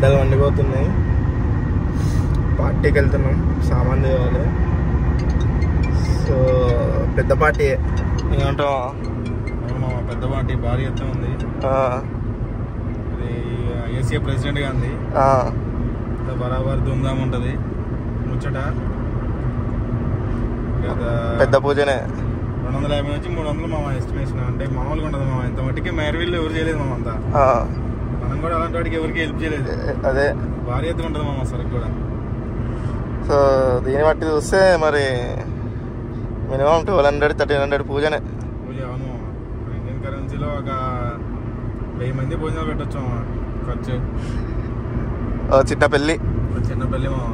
ఎండలు మండిపోతున్నాయి పార్టీకి వెళ్తున్నాం సామాన్ తేవాలి సో పెద్ద పార్టీ ఏమంటాం అవును, పెద్ద పార్టీ భారీ ఎత్తున ఉంది ఇది ఏసీఏ ప్రెసిడెంట్ గా ఉంది ఇంత బరాబర్ ధూమ్ధామ్ ఉంటది ముచ్చట గత పెద్ద పూజనే రెండు వందల యాభై నుంచి మూడు వందలు మా ఎస్టిమేషన్ అంటే మామూలుగా ఉండదు మా ఇంత మట్టికి మేరవీళ్ళు ఎవరు చేయలేదు మా అంతా ఆ, మనం కూడా అలాంటి వాడికి ఎవరికి హెల్ప్ చేయలేదు అదే భారీ ఎత్తున ఉంటుంది మా సరుకు కూడా సో దీన్ని బట్టి చూస్తే మరి minimum twelve hundred thirteen hundred పూజనే పూజ అవును మన ఇండియన్ కరెన్సీలో ఒక వెయ్యి మంది భోజనాలు పెట్టొచ్చు మామ ఖర్చు ఓ చిన్న పెళ్ళి ఒక చిన్న పెళ్ళి మామ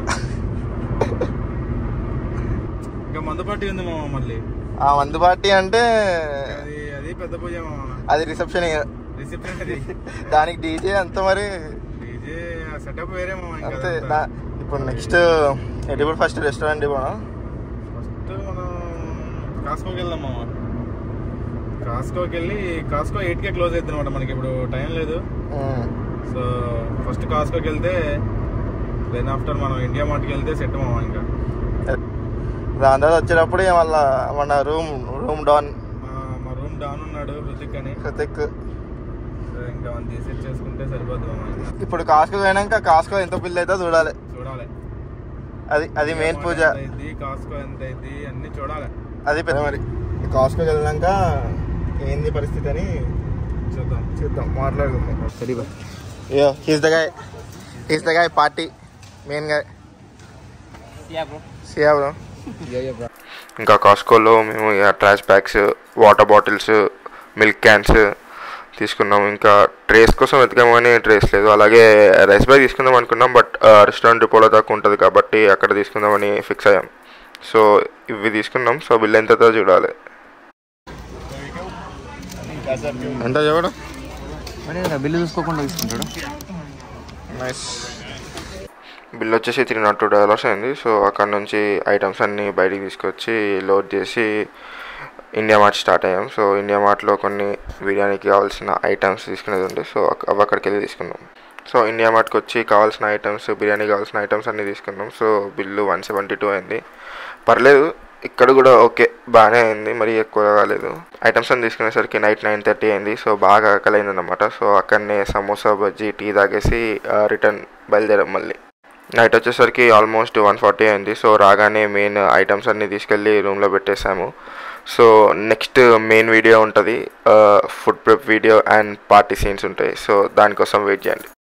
ఇంకా మందు పార్టీ ఉంది మామ మళ్ళీ ఆ మందు పార్టీ అంటే అది అది పెద్ద పూజ మామ అది రిసెప్షన్ రిసెప్షన్ అది దానికి డీజే అంత మరి డీజే సెటప్ వేరే మామ ఇంకా అంతే అదంతా. నా- ఇప్పుడు నెక్స్ట్ ఎటు ఇప్పుడు ఫస్ట్ రెస్టారెంట్ పోనా ఫస్ట్ మనం కాస్కోకి వెళ్దాం మామ కాస్కోకి వెళ్ళి కాస్కో ఎయిట్కే క్లోజ్ అవుతుంది అనమాట మనకి ఇప్పుడు టైం లేదు సో ఫస్ట్ కాస్కోకి వెళ్తే దెన్ ఆఫ్టర్ మనం ఇండియా మార్ట్కి వెళ్తే సెట్ మామ ఇంకా దాని తర్వాత వచ్చేటప్పుడు ఇక మళ్ళా మన రూమ్ రూమ్ డౌన్ మా- మా రూమ్ డౌన్ ఉన్నాడు హృతిక్ అని కృతిక్ సో ఇంకా మనం తీసి చేసుకుంటే సరిపోద్ది మామ ఇంకా. ఇప్పుడు కాస్కో పోయినాక కాస్కో ఎంత బిల్ అవుతుందో చూడాలి చూడాలి అది అది మెయిన్ పూజ ఎంత అయింది కాస్కో ఎంత అయింది అన్ని చూడాలి అది పెద్ద మరి కాస్కోకి వెళ్ళినాక ఏంది పరిస్థితి అని చూద్దాం చూద్దాం మాట్లాడుకుందాం సరిగా yo he's the guy he's the guy party main guy see ya bro ఇంకా కాస్కోలో మేము ఇక trash bags water bottles milk cans తీసుకున్నాం ఇంకా ట్రేస్ కోసం వెతికాము కానీ ట్రేస్ లేదు అలాగే రైస్ బ్యాగ్ తీసుకుందాం అనుకున్నాం బట్ రెస్టారెంట్ డిపోలో దాకా ఉంటుంది కాబట్టి అక్కడ తీసుకుందామని ఫిక్స్ అయ్యాం సో ఇవి తీసుకున్నాం సో బిల్ ఎంత అవుతుందో చూడాలి ఎంత చూడు బిల్లు చూసుకోకుండా తీసుకుంటాడు నైస్ బిల్ వచ్చేసి త్రీ నాట్ టూ డాలర్స్ అయింది సో అక్కడ నుంచి ఐటమ్స్ అన్నీ బయటికి తీసుకొచ్చి లోడ్ చేసి ఇండియా మార్ట్ స్టార్ట్ అయ్యాం సో ఇండియా మార్ట్లో కొన్ని బిర్యానీకి కావాల్సిన ఐటమ్స్ తీసుకునేది ఉంది సో అక్- అవి అక్కడికి వెళ్ళి తీసుకున్నాం సో ఇండియా మార్ట్కి వచ్చి కావాల్సిన ఐటమ్స్ బిర్యానీ కావాల్సిన ఐటమ్స్ అన్నీ తీసుకున్నాం so bill one seventy two అయింది పర్లేదు ఇక్కడ కూడా ఓకే బాగానే అయింది మరీ ఎక్కువ కాలేదు ఐటమ్స్ అన్ని తీసుకునేసరికి నైట్ నైన్ థర్టీ అయింది సో బాగా ఆకలైంది అనమాట సో అక్కడనే సమోసా బజ్జీ టీ తాగేసి రిటర్న్ బయలుదేరాం మళ్ళీ నైట్ వచ్చేసరికి ఆల్మోస్ట్ వన్ ఫార్టీ అయింది సో రాగానే మెయిన్ ఐటమ్స్ అన్నీ తీసుకెళ్ళి రూమ్లో పెట్టేశాము సో నెక్స్ట్ మెయిన్ వీడియో ఉంటుంది food prep video and party scenes ఉంటాయి సో దానికోసం వెయిట్ చేయండి